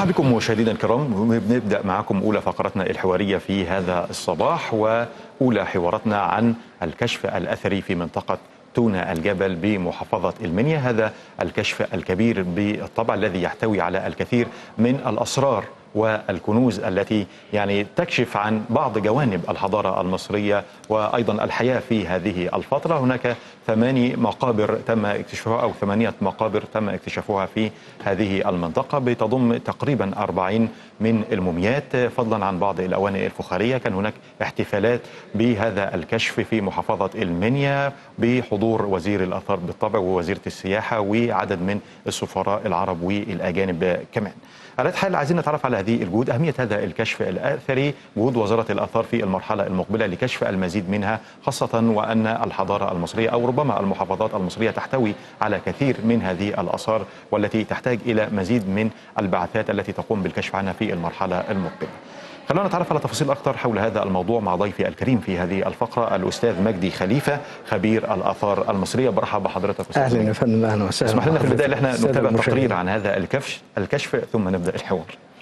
بكم مشاهدينا الكرام بنبدا معكم اولى فقرتنا الحواريه في هذا الصباح واولى حواراتنا عن الكشف الاثري في منطقه تونة الجبل بمحافظة المنيا هذا الكشف الكبير بالطبع الذي يحتوي على الكثير من الأسرار والكنوز التي يعني تكشف عن بعض جوانب الحضارة المصرية وأيضا الحياة في هذه الفترة هناك ثماني مقابر تم اكتشافها أو ثمانية مقابر تم اكتشافها في هذه المنطقة بتضم تقريبا 40 من الموميات فضلا عن بعض الأواني الفخارية كان هناك احتفالات بهذا الكشف في محافظة المنيا بحضور وزير الأثار بالطبع ووزيرة السياحة وعدد من السفراء العرب والأجانب كمان على حال عايزين نتعرف على هذه الجهود أهمية هذا الكشف الأثري جهود وزارة الآثار في المرحلة المقبلة لكشف المزيد منها خاصة وأن الحضارة المصرية أو ربما المحافظات المصرية تحتوي على كثير من هذه الآثار والتي تحتاج إلى مزيد من البعثات التي تقوم بالكشف عنها في المرحلة المقبلة خلونا نتعرف على تفاصيل أكثر حول هذا الموضوع مع ضيفي الكريم في هذه الفقرة الأستاذ مجدي خليفة خبير الآثار المصرية برحب بحضرتك أستاذ أهلا يا فندم أهلا وسهلا اسمح لنا في البداية ان احنا السادة نتابع المشاهدين. تقرير عن هذا الكشف الكشف ثم نبدأ الحوار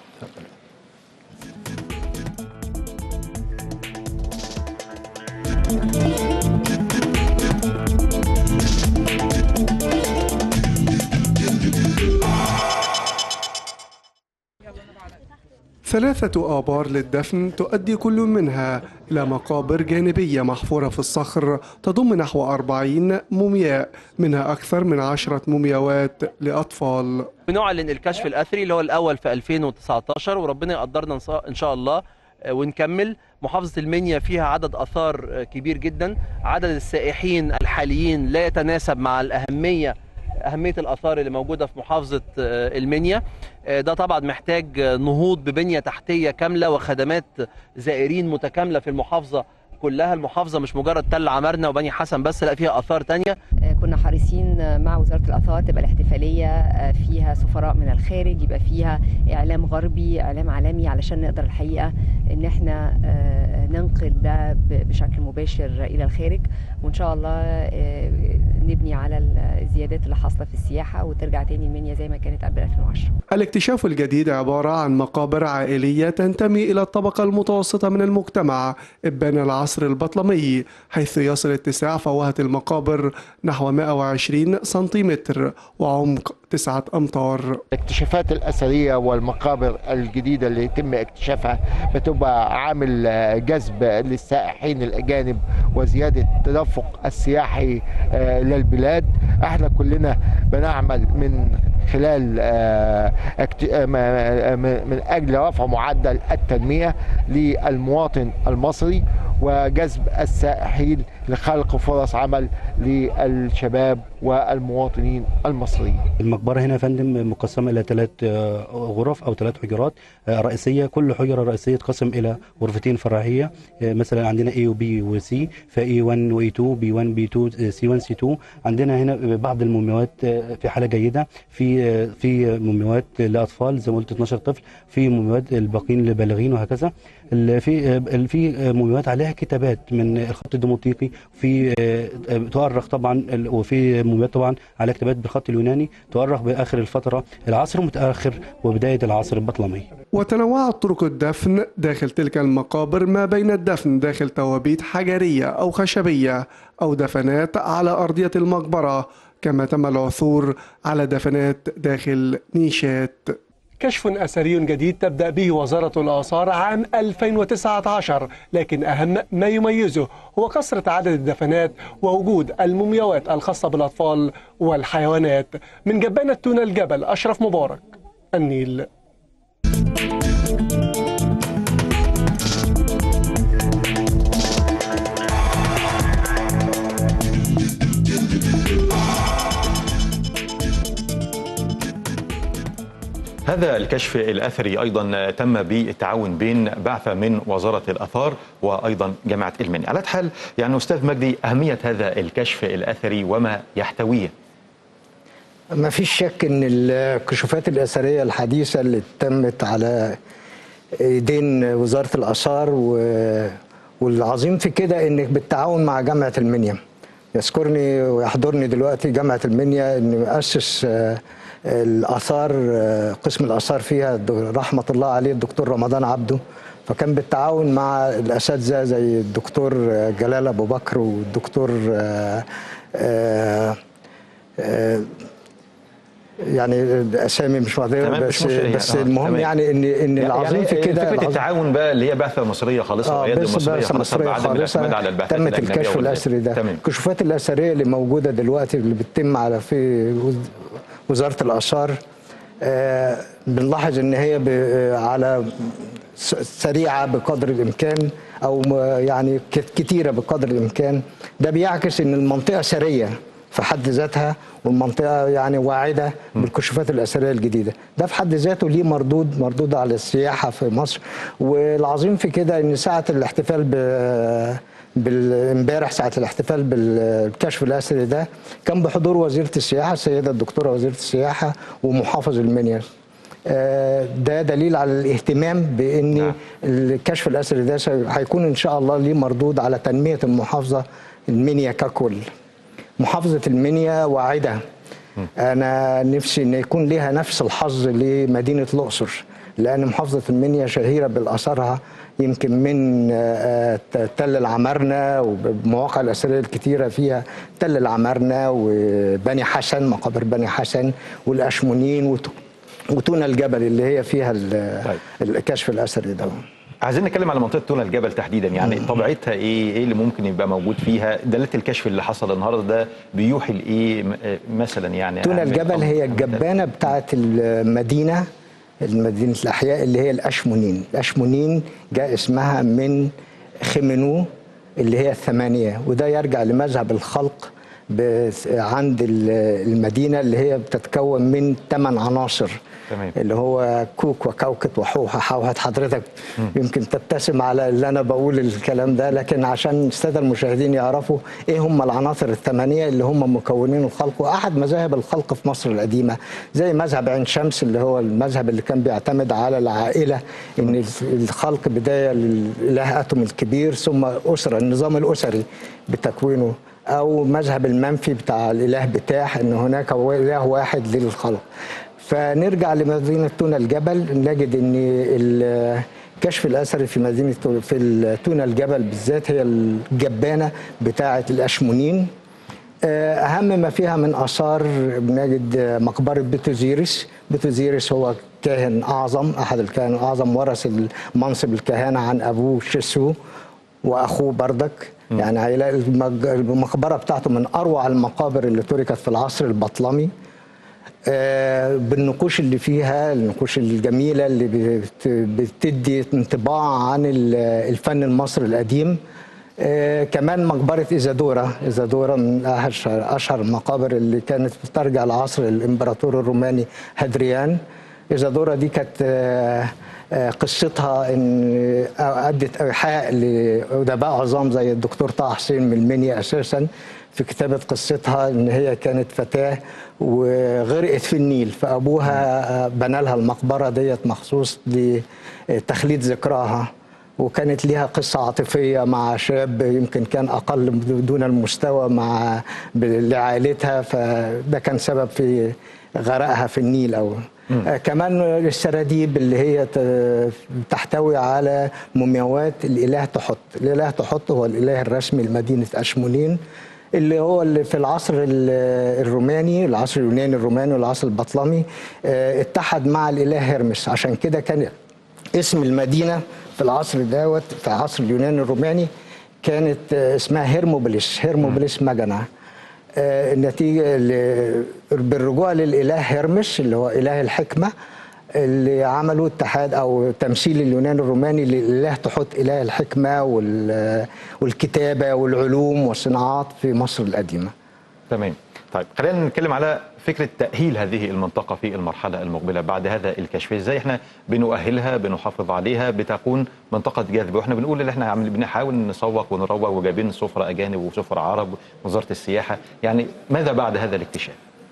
ثلاثة آبار للدفن تؤدي كل منها إلى مقابر جانبية محفورة في الصخر تضم نحو أربعين مومياء منها أكثر من عشرة مومياوات لأطفال بنعلن الكشف الاثري اللي هو الاول في 2019 وربنا يقدرنا إن شاء- ان شاء الله آه، ونكمل محافظه المنيا فيها عدد اثار آه، كبير جدا عدد السائحين الحاليين لا يتناسب مع الاهميه اهميه الاثار اللي موجوده في محافظه آه، المنيا آه، ده طبعا محتاج آه، نهوض ببنيه تحتيه كامله وخدمات زائرين متكامله في المحافظه كلها المحافظه مش مجرد تل عمرنا وبني حسن بس لا فيها اثار تانية كنا حريصين مع وزارة الآثار تبقى الاحتفالية فيها سفراء من الخارج يبقى فيها إعلام غربي إعلام عالمي علشان نقدر الحقيقة إن احنا ننقل ده ب- بشكل مباشر إلى الخارج وإن شاء الله نبني على الزيادات اللي حاصلة في السياحة وترجع تاني المنيا زي ما كانت قبل 2010 الاكتشاف الجديد عبارة عن مقابر عائلية تنتمي إلى الطبقة المتوسطة من المجتمع إبان العصر البطلمي حيث يصل اتساع فوهة المقابر نحو 120 سنتيمتر وعمق 9 أمتار الاكتشافات الأثرية والمقابر الجديدة اللي يتم اكتشافها بتبقى عامل آه، جذب للسائحين الأجانب وزيادة التدفق السياحي آه، للبلاد احنا كلنا بنعمل من خلال آه، اكت- آه، ما- ما- من أجل رفع معدل التنمية للمواطن المصري وجذب السائحين لخلق فرص عمل للشباب والمواطنين المصريين المقبرة هنا يا فندم مقسمة إلى ثلاث آه، غرف أو ثلاث حجرات آه، رئيسية كل حجرة رئيسية تقسم إلى غرفتين فرعية آه، مثلا عندنا A و B و C ف A1 و A2 B1 B2 آه، C1 C2 عندنا هنا بعض المومياوات آه، في حالة جيدة في آه، في مومياوات لأطفال زي ما قلت 12 طفل في مومياوات الباقيين للبالغين وهكذا ال- في آه، في آه، مومياوات عليها كتابات من الخط الديموطيقي في آه، آه، تؤرخ طبعا ال- وفي مومياوات طبعا على كتابات بالخط اليوناني تؤرخ باخر الفتره العصر المتاخر وبدايه العصر البطلمي وتنوعت طرق الدفن داخل تلك المقابر ما بين الدفن داخل توابيت حجرية أو خشبية أو دفنات على أرضية المقبرة كما تم العثور على دفنات داخل نيشات كشف أثري جديد تبدأ به وزارة الآثار عام 2019 لكن أهم ما يميزه هو كثرة عدد الدفنات ووجود المومياوات الخاصة بالأطفال والحيوانات من جبانة تونة الجبل أشرف مبارك النيل هذا الكشف الأثري أيضا تم بالتعاون بين بعثة من وزارة الآثار وأيضا جامعة المنيا على حال يعني أستاذ مجدي أهمية هذا الكشف الأثري وما يحتويه ما فيش شك ان الكشوفات الاثريه الحديثه اللي تمت على ايدين وزاره الاثار و... والعظيم في كده انك بالتعاون مع جامعه المنيا يذكرني ويحضرني دلوقتي جامعه المنيا ان اسس آه، الاثار آه، قسم الاثار فيها الد- رحمه الله عليه الدكتور رمضان عبده فكان بالتعاون مع الاساتذه زي الدكتور آه، جلال ابو بكر والدكتور آه، آه، آه، يعني اسامي مش واضحه تمام، مش بس مشكلة. بس آه، المهم تمام. يعني ان ان العظيم يعني في كده فكره العظيم- التعاون بقى اللي هي بعثه مصريه خالصه اه ويد بس مصريه بس خالصه مصريه بعدم الاعتماد على البعثات تمت الأجنبية الكشف والغير. الاثري ده تمام الكشوفات الاثريه اللي موجوده دلوقتي اللي بتتم على في وز- وزاره الاثار آه بنلاحظ ان هي ب- آه، على س- سريعه بقدر الامكان او م- يعني ك- كتيره بقدر الامكان ده بيعكس ان المنطقه سريه في حد ذاتها والمنطقه يعني واعده بالكشوفات الاثريه الجديده ده في حد ذاته ليه مردود مردود على السياحه في مصر والعظيم في كده ان ساعه الاحتفال ب بالامبارح ساعه الاحتفال بالكشف الاثري ده كان بحضور وزيره السياحه السيده الدكتوره وزيره السياحه ومحافظ المنيا آه، ده دليل على الاهتمام بان نعم. الكشف الاثري ده سي- هيكون ان شاء الله ليه مردود على تنميه المحافظه المنيا ككل محافظه المنيا واعده انا نفسي ان يكون لها نفس الحظ لمدينه الاقصر لان محافظه المنيا شهيره باثارها يمكن من آه، آه، تل العمارنه وبمواقع الاثريه الكتيره فيها تل العمارنه وبني حسن مقابر بني حسن والاشمونين وت- وتونا الجبل اللي هي فيها ال- طيب. الكشف الاثري ده عايزين نتكلم على منطقه تونة الجبل تحديدا يعني طبيعتها ايه ايه اللي ممكن يبقى موجود فيها دلاله الكشف اللي حصل النهارده ده بيوحي لايه م- آه، مثلا يعني تونة أهمية الجبل خاصة؟ هي الجبانة بتاعت المدينة المدينة الأحياء اللي هي الأشمونين الأشمونين جاء اسمها من خمنو اللي هي الثمانية وده يرجع لمذهب الخلق بس- عند ال- المدينة اللي هي بتتكون من ثمان عناصر تمام. اللي هو كوك وكوكت وحوحة حوحة حضرتك يمكن تبتسم على اللي أنا بقول الكلام ده لكن عشان السادة المشاهدين يعرفوا إيه هم العناصر الثمانية اللي هم مكونين الخلق وأحد مذاهب الخلق في مصر القديمة زي مذهب عين شمس اللي هو المذهب اللي كان بيعتمد على العائلة إن الخلق بداية للإله أتوم الكبير ثم أسرة النظام الأسري بتكوينه أو مذهب المنفي بتاع الإله بتاح إن هناك إله واحد للخلق فنرجع لمدينة تونة الجبل نجد ان الكشف الاثري في مدينة تو- في تونة الجبل بالذات هي الجبانة بتاعة الاشمونين آه، اهم ما فيها من اثار بنجد مقبرة بيتوزيرس بيتوزيرس هو كاهن اعظم احد الكاهن الاعظم ورث منصب الكهنة عن ابوه شيسو واخوه بردك يعني هيلاقي المج- المقبرة بتاعته من اروع المقابر اللي تركت في العصر البطلمي آه، بالنقوش اللي فيها النقوش الجميلة اللي بت- بتدي انطباع عن ال- الفن المصري القديم آه، كمان مقبرة إيزادورا إيزادورا من أشهر, أشهر المقابر اللي كانت ترجع لعصر الإمبراطور الروماني هادريان إيزادورا دي كانت آه، آه، قصتها ان ادت ايحاء لادباء عظام زي الدكتور طه حسين من المنيا اساسا في كتابه قصتها ان هي كانت فتاه وغرقت في النيل فابوها بنى لها المقبره ديت مخصوص لتخليد ذكراها وكانت ليها قصة عاطفية مع شاب يمكن كان أقل دون المستوى مع لعائلتها فده كان سبب في غرقها في النيل أو آه كمان السراديب اللي هي ت- تحتوي على مومياوات الإله تحط الإله تحط هو الإله الرسمي لمدينة أشمونين اللي هو اللي في العصر ال- الروماني العصر اليوناني الروماني والعصر البطلمي آه، اتحد مع الإله هرمس عشان كده كان اسم المدينة في العصر دوت في عصر اليوناني الروماني كانت آه، اسمها هيرموبلس هيرموبلس مجنة آه، النتيجة ل- بالرجوع للإله هرمس اللي هو إله الحكمة اللي عملوا اتحاد أو تمثيل اليوناني الروماني للإله تحط إله الحكمة وال- والكتابة والعلوم والصناعات في مصر القديمة تمام طيب خلينا نتكلم على فكره تاهيل هذه المنطقه في المرحله المقبله بعد هذا الكشف ازاي احنا بنؤهلها بنحافظ عليها بتكون منطقه جاذبه واحنا بنقول ان احنا عامل بنحاول نسوق ونروج وجايبين سفراء اجانب وسفراء عرب وزاره السياحه يعني ماذا بعد هذا الاكتشاف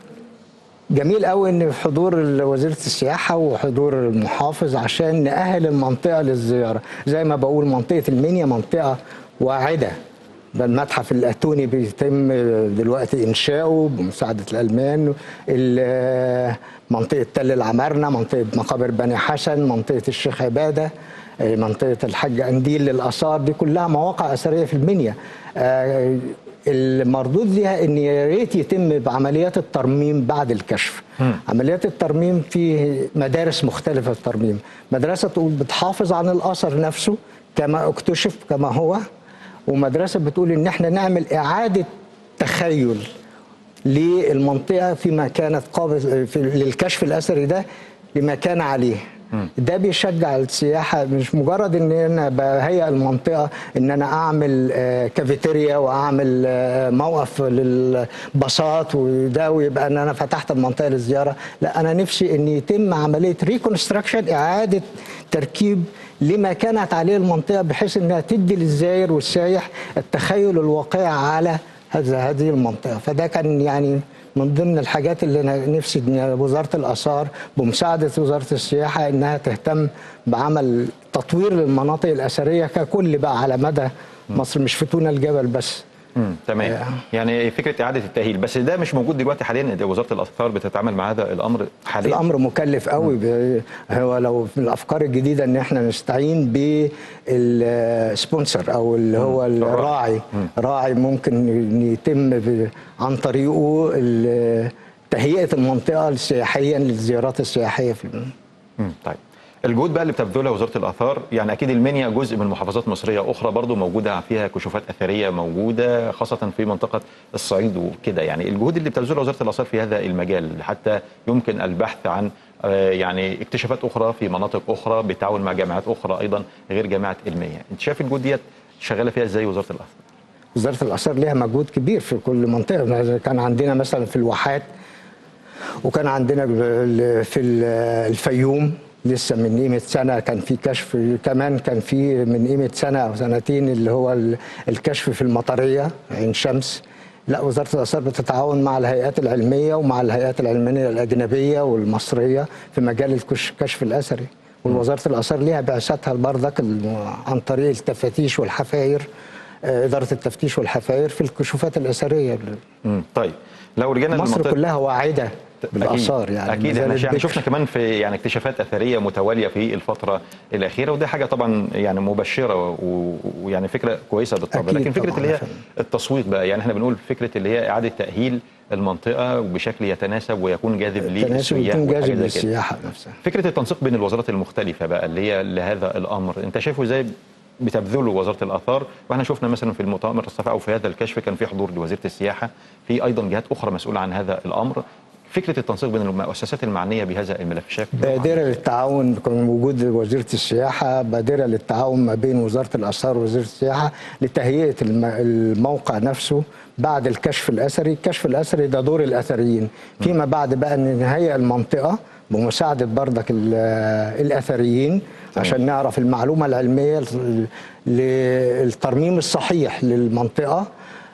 جميل قوي ان في حضور وزيره السياحه وحضور المحافظ عشان نأهل المنطقه للزياره زي ما بقول منطقه المنيا منطقه واعده ده المتحف الاتوني بيتم دلوقتي انشاؤه بمساعده الالمان ال- منطقه تل العمارنه منطقه مقابر بني حسن منطقه الشيخ عباده آه، منطقه الحاج انديل للاثار دي كلها مواقع اثريه في المنيا آه، المردود ليها ان يا ريت يتم بعمليات الترميم بعد الكشف عمليات الترميم في مدارس مختلفه في الترميم مدرسه تقول بتحافظ عن الاثر نفسه كما اكتشف كما هو ومدرسه بتقول ان احنا نعمل اعاده تخيل للمنطقه فيما كانت قابل في للكشف الاثري ده لما كان عليه ده بيشجع السياحه مش مجرد ان انا بهيئ المنطقه ان انا اعمل آه، كافيتيريا واعمل آه، موقف للباصات وده ويبقى ان انا فتحت المنطقه للزياره لا انا نفسي ان يتم عمليه ريكونستراكشن اعاده تركيب لما كانت عليه المنطقه بحيث انها تدي للزائر والسايح التخيل الواقعي على هذا هذه المنطقه فده كان يعني من ضمن الحاجات اللي انا نفسي ان وزاره الاثار بمساعده وزاره السياحه انها تهتم بعمل تطوير للمناطق الاثريه ككل بقى على مدى مصر مش في تونة الجبل بس مم. تمام يعني فكره اعاده التاهيل بس ده مش موجود دلوقتي حاليا ده وزاره الاثار بتتعامل مع هذا الامر حاليا الامر مكلف قوي ب- هو لو من الافكار الجديده ان احنا نستعين بالسبونسر او اللي هو الراعي راعي ممكن إن يتم ب- عن طريقه ال- تهيئه المنطقه السياحيه للزيارات السياحيه في الم- مم. طيب الجهود بقى اللي بتبذلها وزاره الاثار يعني اكيد المنيا جزء من محافظات مصريه اخرى برضو موجوده فيها كشوفات اثريه موجوده خاصه في منطقه الصعيد وكده يعني الجهود اللي بتبذلها وزاره الاثار في هذا المجال حتى يمكن البحث عن آه، يعني اكتشافات اخرى في مناطق اخرى بالتعاون مع جامعات اخرى ايضا غير جامعه المنيا انت شايف الجهود ديت شغاله فيها ازاي وزاره الاثار وزاره الاثار ليها مجهود كبير في كل منطقه كان عندنا مثلا في الواحات وكان عندنا ال- في ال- الفيوم لسه من قيمة سنة كان في كشف كمان كان في من قيمة سنة أو سنتين اللي هو ال- الكشف في المطرية عين شمس لا وزارة الآثار بتتعاون مع الهيئات العلمية ومع الهيئات العلمية الأجنبية والمصرية في مجال الكش- الكشف الأثري ووزارة الآثار ليها بعثتها بردك الم- عن طريق التفتيش والحفاير آه، إدارة التفتيش والحفاير في الكشوفات الأثرية مم. طيب لو رجعنا مصر للمنطقة- كلها واعده بالاثار أكيد. يعني اكيد ما احنا زالت يعني بكر. شفنا كمان في يعني اكتشافات اثريه متواليه في الفتره الاخيره وده حاجه طبعا يعني مبشره و- ويعني فكره كويسه بالطبع أكيد لكن فكره طبعاً اللي يا هي فندم. التسويق بقى يعني احنا بنقول فكره اللي هي اعاده تاهيل المنطقه بشكل يتناسب ويكون جاذب التناسب للسياح يكون وحاجات جاذب زي كده. للسياحه نفسها فكره التنسيق بين الوزارات المختلفه بقى اللي هي لهذا الامر انت شايفه ازاي بتبذله وزاره الاثار واحنا شفنا مثلا في المؤتمر الصفا او في هذا الكشف كان في حضور لوزيره السياحه في ايضا جهات اخرى مسؤوله عن هذا الامر فكره التنسيق بين المؤسسات المعنيه بهذا الملف شايف بادره للتعاون كان وجود وزيره السياحه بادره للتعاون ما بين وزاره الاثار ووزيره السياحه لتهيئه الم- الموقع نفسه بعد الكشف الاثري، الكشف الاثري ده دور الاثريين، فيما بعد بقى ان نهيئ المنطقه بمساعده بردك ال- الاثريين عشان نعرف المعلومه العلميه ل- للترميم الصحيح للمنطقه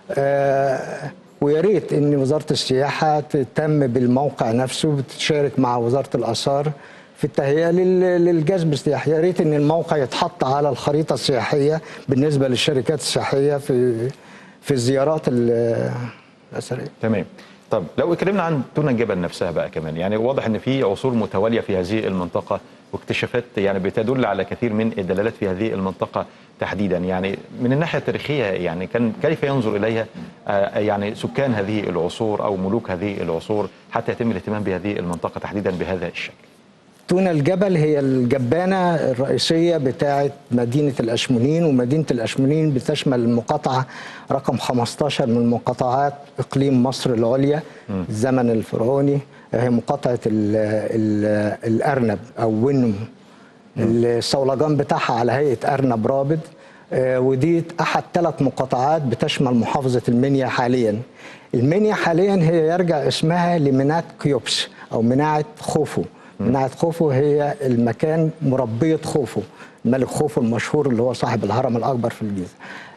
آه، ويا ريت ان وزاره السياحه تهتم بالموقع نفسه بتشارك مع وزاره الاثار في التهيئه لل- للجذب السياحي يا ريت ان الموقع يتحط على الخريطه السياحيه بالنسبه للشركات السياحيه في في الزيارات ال- الاثريه تمام طب لو اتكلمنا عن تونة الجبل نفسها بقى كمان يعني واضح ان في عصور متواليه في هذه المنطقه واكتشافات يعني بتدل على كثير من الدلالات في هذه المنطقه تحديدا يعني من الناحيه التاريخيه يعني كان كيف ينظر اليها آه، يعني سكان هذه العصور او ملوك هذه العصور حتى يتم الاهتمام بهذه المنطقه تحديدا بهذا الشكل تونة الجبل هي الجبانة الرئيسية بتاعة مدينة الأشمونين ومدينة الأشمونين بتشمل المقاطعة رقم 15 من مقاطعات إقليم مصر العليا الزمن الفرعوني هي مقاطعة ال ال الأرنب أو ونم الصولجان بتاعها على هيئة أرنب رابض آه، ودي أحد ثلاث مقاطعات بتشمل محافظة المنيا حاليا المنيا حاليا هي يرجع اسمها لمناة كيوبس أو مناعة خوفو مناعة خوفو هي المكان مربية خوفو الملك خوفو المشهور اللي هو صاحب الهرم الأكبر في الجيزة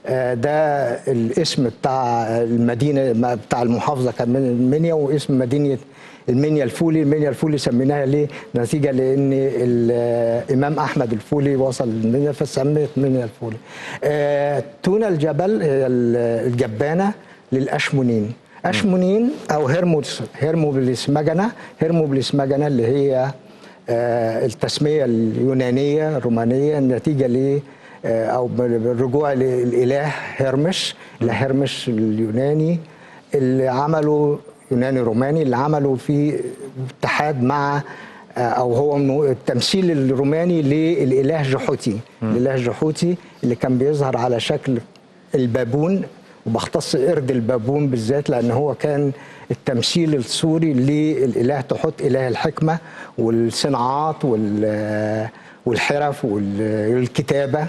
آه، ده الاسم بتاع المدينه بتاع المحافظه كان من المنيا واسم مدينه المنيا الفولي المنيا الفولي سميناها ليه نتيجه لان الامام احمد الفولي وصل المنيا فسميت منيا الفولي آه، تونه الجبل هي الجبانه للاشمونين اشمونين او هرموس هرموبليس مجنة هرموبليس مجنة اللي هي آه، التسميه اليونانيه الرومانيه نتيجه ل آه، او بالرجوع للاله هرمش هرمش اليوناني اللي عملوا يوناني روماني اللي عملوا في اتحاد مع آه، او هو من التمثيل الروماني للاله جحوتي الاله جحوتي اللي كان بيظهر على شكل البابون وبختص قرد البابون بالذات لان هو كان التمثيل السوري للاله تحط اله الحكمه والصناعات وال- والحرف والكتابه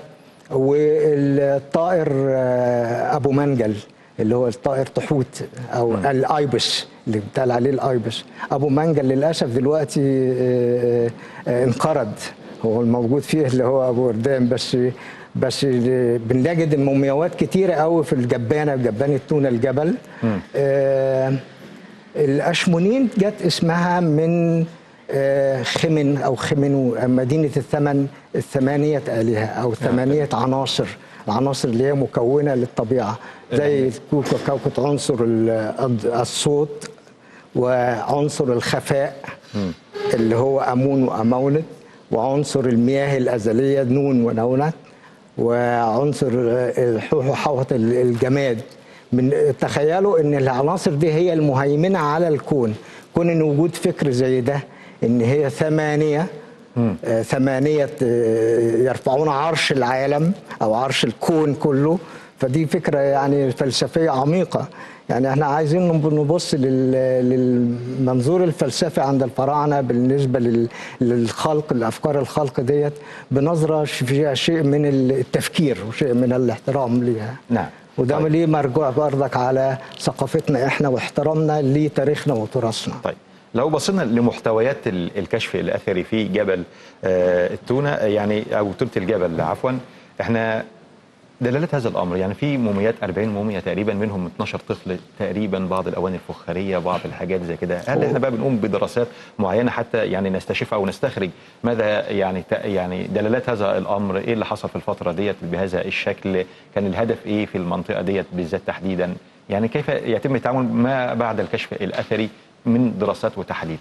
والطائر آه، ابو منجل اللي هو الطائر تحوت او الايبس اللي بيتقال عليه الايبس ابو منجل للاسف دلوقتي آه، آه، انقرض هو الموجود فيه اللي هو ابو وردان بس بس بنجد المومياوات كتيره قوي في الجبانه جبانه تونه الجبل آه الاشمونين جت اسمها من آه خمن او خمنو مدينه الثمن الثمانيه الهه او ثمانيه عناصر العناصر اللي هي مكونه للطبيعه زي كوكا كوكة عنصر ال- الصوت وعنصر الخفاء اللي هو امون وامونت وعنصر المياه الازليه نون ونونت وعنصر الحوح وحوحة الجماد من تخيلوا ان العناصر دي هي المهيمنه على الكون كون ان وجود فكر زي ده ان هي ثمانيه آه، ثمانيه آه، يرفعون عرش العالم او عرش الكون كله فدي فكره يعني فلسفيه عميقه يعني احنا عايزين نبص لل- للمنظور الفلسفي عند الفراعنه بالنسبه لل- للخلق الافكار الخلق ديت بنظره فيها شيء من التفكير وشيء من الاحترام ليها نعم. وده طيب. ليه مرجوع برضك على ثقافتنا احنا واحترامنا لتاريخنا وتراثنا طيب لو بصينا لمحتويات ال- الكشف الاثري في جبل آه، التونه يعني او تونه الجبل عفوا احنا دلالات هذا الامر يعني في موميات 40 موميا تقريبا منهم 12 طفل تقريبا بعض الاواني الفخاريه بعض الحاجات زي كده هل احنا بقى بنقوم بدراسات معينه حتى يعني نستشف او نستخرج ماذا يعني ت- يعني دلالات هذا الامر ايه اللي حصل في الفتره ديت بهذا الشكل كان الهدف ايه في المنطقه ديت بالذات تحديدا يعني كيف يتم التعامل ما بعد الكشف الاثري من دراسات وتحليل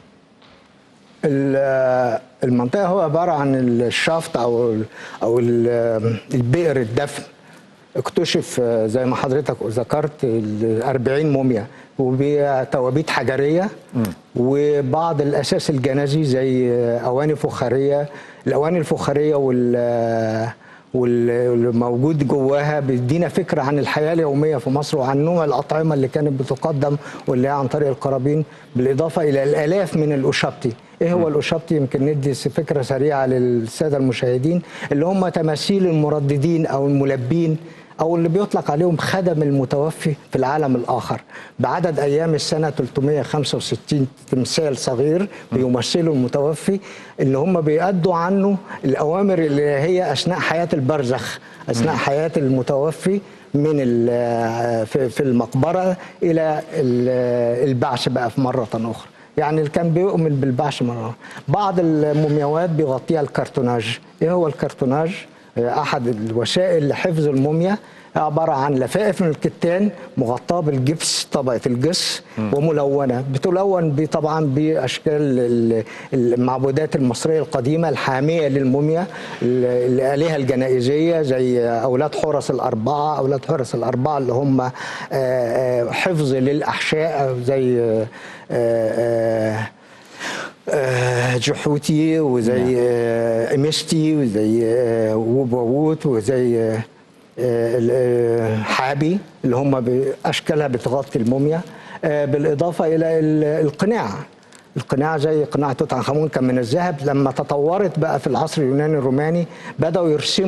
ال- المنطقه هو عباره عن الشافت او ال- او ال- البئر الدفن اكتشف آه، زي ما حضرتك ذكرت ال 40 موميا وبتوابيت حجريه وبعض الاساس الجنازي زي آه، اواني فخاريه الاواني الفخاريه وال آه، وال- واللي موجود جواها بيدينا فكره عن الحياه اليوميه في مصر وعن نوع الاطعمه اللي كانت بتقدم واللي هي عن طريق القرابين بالاضافه الى الالاف من الاشابتي ايه هو الاشابتي يمكن ندي فكره سريعه للساده المشاهدين اللي هم تماثيل المرددين او الملبين او اللي بيطلق عليهم خدم المتوفي في العالم الاخر بعدد ايام السنه 365 تمثال صغير بيمثلوا المتوفي اللي هم بيأدوا عنه الاوامر اللي هي اثناء حياه البرزخ اثناء حياه المتوفي من ال- في في المقبره الى ال- البعث بقى في مره اخرى يعني اللي كان بيؤمن بالبعث مرة بعض المومياوات بيغطيها الكرتوناج ايه هو الكرتوناج آه، احد الوسائل لحفظ الموميا عبارة عن لفائف من الكتان مغطاة بالجبس طبقة الجس وملونة بتلون ب- طبعا بأشكال ال- المعبودات المصرية القديمة الحامية للموميا ال- الآلهة الجنائزية زي أولاد حورس الأربعة أولاد حورس الأربعة اللي هم آه، آه، حفظ للأحشاء زي آه، آه، آه، جحوتي وزي آه، امستي وزي آه، وبوت وزي آه، ال- آه، حابي اللي هم باشكالها بتغطي الموميا آه، بالاضافه الى ال- القناع القناع زي قناع توت عنخ امون كان من الذهب لما تطورت بقى في العصر اليوناني الروماني بداوا يرسموا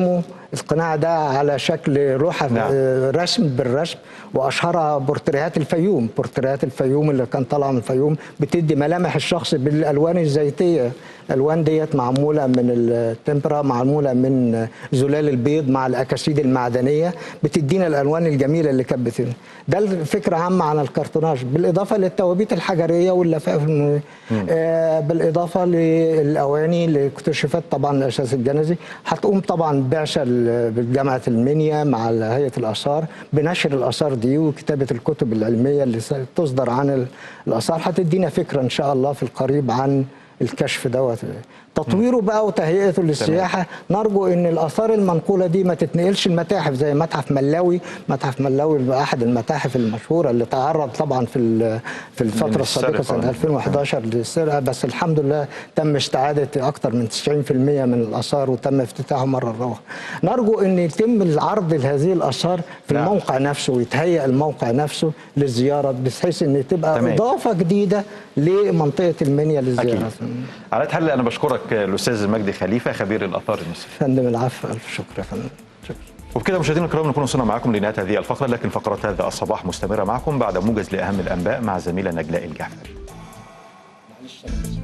القناع ده على شكل روحة نعم. آه، رسم بالرسم واشهرها بورتريهات الفيوم بورتريهات الفيوم اللي كان طالعه من الفيوم بتدي ملامح الشخص بالالوان الزيتيه الالوان ديت معموله من التمبرا معموله من زلال البيض مع الاكاسيد المعدنيه بتدينا الالوان الجميله اللي كانت بتدينا ده الفكره عامه عن الكرتوناج بالاضافه للتوابيت الحجريه واللفائف الم- آه بالاضافه للاواني اللي اكتشفت طبعا الاساس الجنزي هتقوم طبعا بعثه ل- بجامعه المنيا مع هيئه الاثار بنشر الاثار دي وكتابه الكتب العلميه اللي تصدر عن ال- الاثار هتدينا فكره ان شاء الله في القريب عن الكشف دوت تطويره بقى وتهيئته للسياحه نرجو ان الاثار المنقوله دي ما تتنقلش المتاحف زي متحف ملاوي متحف ملاوي بقى احد المتاحف المشهوره اللي تعرض طبعا في ال- في الفتره السابقه السرقة. سنه 2011 للسرقه بس الحمد لله تم استعاده اكثر من 90% من الاثار وتم افتتاحه مره اخرى نرجو ان يتم العرض لهذه الاثار في نعم. الموقع نفسه ويتهيئ الموقع نفسه للزياره بحيث ان تبقى تمام. اضافه جديده لمنطقه المنيا اكيد للزياره على أي حال انا بشكرك الاستاذ مجدي خليفه خبير الاثار المصري فندم العفو الف شكر يا فندم شكرا وبكده مشاهدينا الكرام نكون وصلنا معكم لنهايه هذه الفقره لكن فقرات هذا الصباح مستمره معكم بعد موجز لاهم الانباء مع زميله نجلاء الجعفري